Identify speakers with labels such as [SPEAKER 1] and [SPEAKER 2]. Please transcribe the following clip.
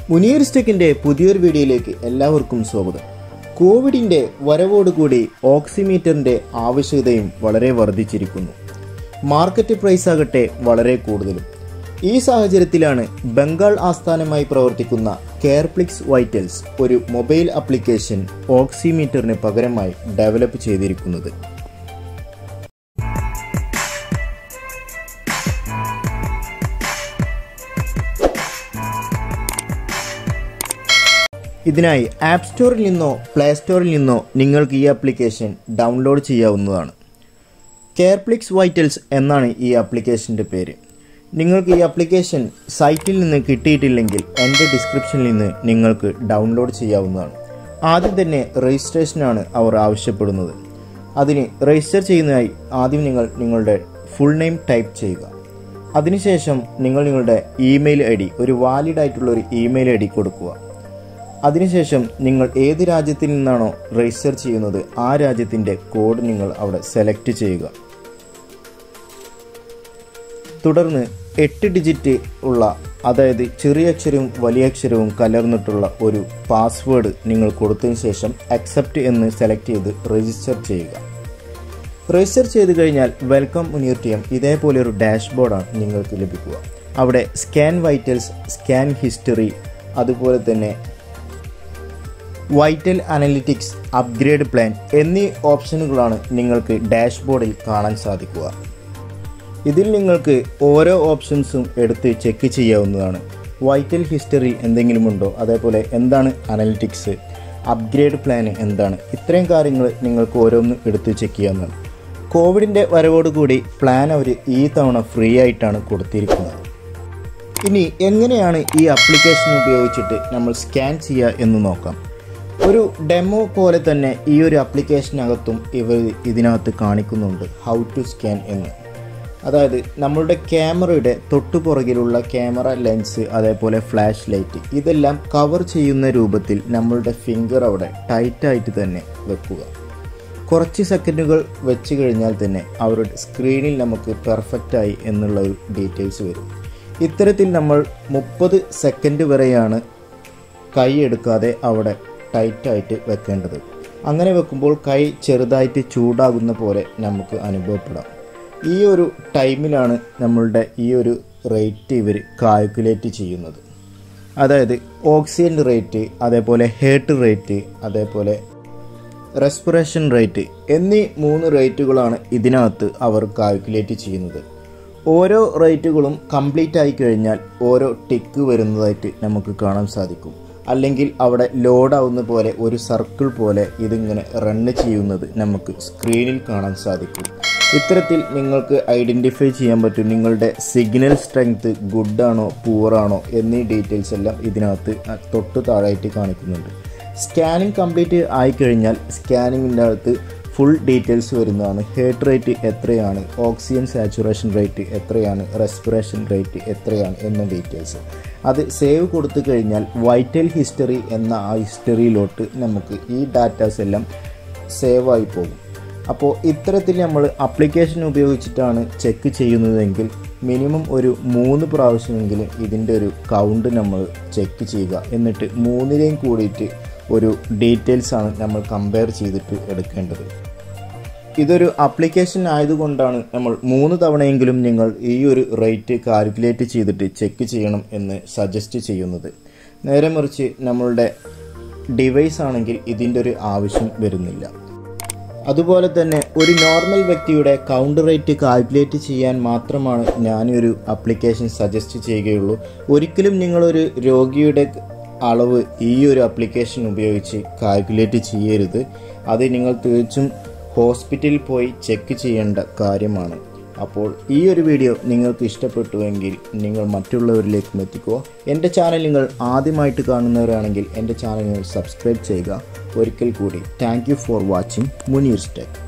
[SPEAKER 1] മുനീർ സ്റ്റെക്കിന്റെ പുതിയൊരു വീഡിയോയിലേക്ക് എല്ലാവർക്കും സ്വാഗതം കോവിഡിന്റെ വരവോടുകൂടി ഓക്സിമീറ്ററിന്റെ ആവശ്യകതയും വളരെ വർദ്ധിച്ചിരിക്കുന്നു മാർക്കറ്റ് പ്രൈസ് ആകട്ടെ വളരെ കൂടുതലും ഈ സാഹചര്യത്തിലാണ് ബംഗാൾ ആസ്ഥാനമായി പ്രവർത്തിക്കുന്ന കെയർപ്ലിക്സ് വൈറ്റൽസ് ഒരു മൊബൈൽ ആപ്ലിക്കേഷൻ ഓക്സിമീറ്ററിന് പകരമായി ഡെവലപ്പ് ചെയ്തിരിക്കുന്നത് ഇതിനായി ആപ്പ് സ്റ്റോറിൽ നിന്നോ പ്ലേ സ്റ്റോറിൽ നിന്നോ നിങ്ങൾക്ക് ഈ ആപ്ലിക്കേഷൻ ഡൗൺലോഡ് ചെയ്യാവുന്നതാണ് കെയർപ്ലിക്സ് വൈറ്റൽസ് എന്നാണ് ഈ ആപ്ലിക്കേഷൻ്റെ പേര് നിങ്ങൾക്ക് ഈ ആപ്ലിക്കേഷൻ സൈറ്റിൽ നിന്ന് കിട്ടിയിട്ടില്ലെങ്കിൽ എൻ്റെ ഡിസ്ക്രിപ്ഷനിൽ നിന്ന് നിങ്ങൾക്ക് ഡൗൺലോഡ് ചെയ്യാവുന്നതാണ് ആദ്യം തന്നെ രജിസ്ട്രേഷനാണ് അവർ ആവശ്യപ്പെടുന്നത് അതിന് രജിസ്റ്റർ ചെയ്യുന്നതിനായി ആദ്യം നിങ്ങൾ നിങ്ങളുടെ ഫുൾ നെയിം ടൈപ്പ് ചെയ്യുക അതിനുശേഷം നിങ്ങൾ നിങ്ങളുടെ ഇമെയിൽ ഐ ഡി ഒരു വാലിഡ് ആയിട്ടുള്ള ഒരു ഇമെയിൽ ഐ ഡി കൊടുക്കുക അതിനുശേഷം നിങ്ങൾ ഏത് രാജ്യത്തിൽ നിന്നാണോ രജിസ്റ്റർ ചെയ്യുന്നത് ആ രാജ്യത്തിൻ്റെ കോഡ് നിങ്ങൾ അവിടെ സെലക്ട് ചെയ്യുക തുടർന്ന് എട്ട് ഡിജിറ്റ് ഉള്ള അതായത് ചെറിയ അക്ഷരവും വലിയ അക്ഷരവും കലർന്നിട്ടുള്ള ഒരു പാസ്വേഡ് നിങ്ങൾ കൊടുത്തതിന് ശേഷം അക്സെപ്റ്റ് എന്ന് സെലക്ട് ചെയ്ത് രജിസ്റ്റർ ചെയ്യുക രജിസ്റ്റർ ചെയ്ത് കഴിഞ്ഞാൽ വെൽക്കം മുനീർ ടീം ഇതേപോലെ ഒരു ഡാഷ്ബോർഡാണ് നിങ്ങൾക്ക് ലഭിക്കുക അവിടെ സ്കാൻ വൈറ്റൽസ് സ്കാൻ ഹിസ്റ്ററി അതുപോലെ തന്നെ വൈറ്റൽ അനലിറ്റിക്സ് അപ്ഗ്രേഡ് പ്ലാൻ എന്നീ ഓപ്ഷനുകളാണ് നിങ്ങൾക്ക് ഡാഷ്ബോർഡിൽ കാണാൻ സാധിക്കുക ഇതിൽ നിങ്ങൾക്ക് ഓരോ ഓപ്ഷൻസും എടുത്ത് ചെക്ക് ചെയ്യാവുന്നതാണ് വൈറ്റൽ ഹിസ്റ്ററി എന്തെങ്കിലും ഉണ്ടോ അതേപോലെ എന്താണ് അനലിറ്റിക്സ് അപ്ഗ്രേഡ് പ്ലാൻ എന്താണ് ഇത്രയും കാര്യങ്ങൾ നിങ്ങൾക്ക് ഓരോന്നും എടുത്ത് ചെക്ക് ചെയ്യാവുന്നതാണ് കോവിഡിൻ്റെ വരവോടുകൂടി പ്ലാൻ അവർ ഈ തവണ ഫ്രീ ആയിട്ടാണ് കൊടുത്തിരിക്കുന്നത് ഇനി എങ്ങനെയാണ് ഈ ആപ്ലിക്കേഷൻ ഉപയോഗിച്ചിട്ട് നമ്മൾ സ്കാൻ ചെയ്യുക എന്ന് നോക്കാം ഒരു ഡെമോ പോലെ തന്നെ ഈ ഒരു ആപ്ലിക്കേഷനകത്തും ഇവർ ഇതിനകത്ത് കാണിക്കുന്നുണ്ട് ഹൗ ടു സ്കാൻ എന്ന് അതായത് നമ്മളുടെ ക്യാമറയുടെ തൊട്ടു പുറകിലുള്ള ക്യാമറ ലെൻസ് അതേപോലെ ഫ്ലാഷ് ലൈറ്റ് ഇതെല്ലാം കവർ ചെയ്യുന്ന രൂപത്തിൽ നമ്മളുടെ ഫിംഗർ അവിടെ ടൈറ്റായിട്ട് തന്നെ വെക്കുക കുറച്ച് സെക്കൻഡുകൾ വെച്ച് കഴിഞ്ഞാൽ തന്നെ അവരുടെ സ്ക്രീനിൽ നമുക്ക് പെർഫെക്റ്റായി എന്നുള്ള ഒരു ഡീറ്റെയിൽസ് വരും ഇത്തരത്തിൽ നമ്മൾ മുപ്പത് സെക്കൻഡ് വരെയാണ് കൈ എടുക്കാതെ അവിടെ ടൈറ്റായിട്ട് വെക്കേണ്ടത് അങ്ങനെ വെക്കുമ്പോൾ കൈ ചെറുതായിട്ട് ചൂടാകുന്ന പോലെ നമുക്ക് അനുഭവപ്പെടാം ഈ ഒരു ടൈമിലാണ് നമ്മളുടെ ഈ ഒരു റേറ്റ് ഇവർ കാൽക്കുലേറ്റ് ചെയ്യുന്നത് അതായത് ഓക്സിജൻ റേറ്റ് അതേപോലെ ഹേർട്ട് റേറ്റ് അതേപോലെ റെസ്പിറേഷൻ റേറ്റ് എന്നീ മൂന്ന് റേറ്റുകളാണ് ഇതിനകത്ത് അവർ കാൽക്കുലേറ്റ് ചെയ്യുന്നത് ഓരോ റേറ്റുകളും കംപ്ലീറ്റ് ആയി കഴിഞ്ഞാൽ ഓരോ ടിക്ക് വരുന്നതായിട്ട് നമുക്ക് കാണാൻ സാധിക്കും അല്ലെങ്കിൽ അവിടെ ലോഡാവുന്ന പോലെ ഒരു സർക്കിൾ പോലെ ഇതിങ്ങനെ റണ്ണ് ചെയ്യുന്നത് നമുക്ക് സ്ക്രീനിൽ കാണാൻ സാധിക്കും ഇത്തരത്തിൽ നിങ്ങൾക്ക് ഐഡൻറ്റിഫൈ ചെയ്യാൻ പറ്റും നിങ്ങളുടെ സിഗ്നൽ സ്ട്രെങ്ത് ഗുഡാണോ പൂറാണോ എന്നീ ഡീറ്റെയിൽസ് എല്ലാം ഇതിനകത്ത് തൊട്ട് താഴായിട്ട് കാണിക്കുന്നുണ്ട് സ്കാനിങ് കംപ്ലീറ്റ് ആയിക്കഴിഞ്ഞാൽ സ്കാനിങ്ങിൻ്റെ അകത്ത് ഫുൾ ഡീറ്റെയിൽസ് വരുന്നതാണ് ഹേർട്ട് റേറ്റ് എത്രയാണ് ഓക്സിജൻ സാച്ചുറേഷൻ റേറ്റ് എത്രയാണ് റെസ്പിറേഷൻ റേറ്റ് എത്രയാണ് എന്ന ഡീറ്റെയിൽസ് അത് സേവ് കൊടുത്തു കഴിഞ്ഞാൽ വൈറ്റൽ ഹിസ്റ്ററി എന്ന ആ ഹിസ്റ്ററിയിലോട്ട് നമുക്ക് ഈ ഡാറ്റാസ് എല്ലാം സേവ് ആയി പോകും അപ്പോൾ ഇത്തരത്തിൽ നമ്മൾ അപ്ലിക്കേഷൻ ഉപയോഗിച്ചിട്ടാണ് ചെക്ക് ചെയ്യുന്നതെങ്കിൽ മിനിമം ഒരു മൂന്ന് പ്രാവശ്യമെങ്കിലും ഇതിൻ്റെ ഒരു കൗണ്ട് നമ്മൾ ചെക്ക് ചെയ്യുക എന്നിട്ട് മൂന്നിനെയും കൂടിയിട്ട് ഒരു ഡീറ്റെയിൽസ് ആണ് നമ്മൾ കമ്പയർ ചെയ്തിട്ട് എടുക്കേണ്ടത് ഇതൊരു ആപ്ലിക്കേഷൻ ആയതുകൊണ്ടാണ് നമ്മൾ മൂന്ന് തവണയെങ്കിലും നിങ്ങൾ ഈ ഒരു റേറ്റ് കാൽക്കുലേറ്റ് ചെയ്തിട്ട് ചെക്ക് ചെയ്യണം എന്ന് സജസ്റ്റ് ചെയ്യുന്നത് നേരെ മറിച്ച് നമ്മളുടെ ഡിവൈസ് ആണെങ്കിൽ ഇതിൻ്റെ ഒരു ആവശ്യം വരുന്നില്ല അതുപോലെ തന്നെ ഒരു നോർമൽ വ്യക്തിയുടെ കൗണ്ട് റേറ്റ് കാൽക്കുലേറ്റ് ചെയ്യാൻ മാത്രമാണ് ഞാനൊരു ആപ്ലിക്കേഷൻ സജസ്റ്റ് ചെയ്യുകയുള്ളൂ ഒരിക്കലും നിങ്ങളൊരു രോഗിയുടെ അളവ് ഈ ഒരു ആപ്ലിക്കേഷൻ ഉപയോഗിച്ച് കാൽക്കുലേറ്റ് ചെയ്യരുത് അത് നിങ്ങൾ തീർച്ചും ഹോസ്പിറ്റലിൽ പോയി ചെക്ക് ചെയ്യേണ്ട കാര്യമാണ് അപ്പോൾ ഈ ഒരു വീഡിയോ നിങ്ങൾക്ക് ഇഷ്ടപ്പെട്ടുവെങ്കിൽ നിങ്ങൾ മറ്റുള്ളവരിലേക്കും എത്തിക്കുക എൻ്റെ ചാനൽ നിങ്ങൾ ആദ്യമായിട്ട് കാണുന്നവരാണെങ്കിൽ എൻ്റെ ചാനൽ നിങ്ങൾ സബ്സ്ക്രൈബ് ചെയ്യുക ഒരിക്കൽ കൂടി thank you for watching Muneer സ്റ്റെക്ക്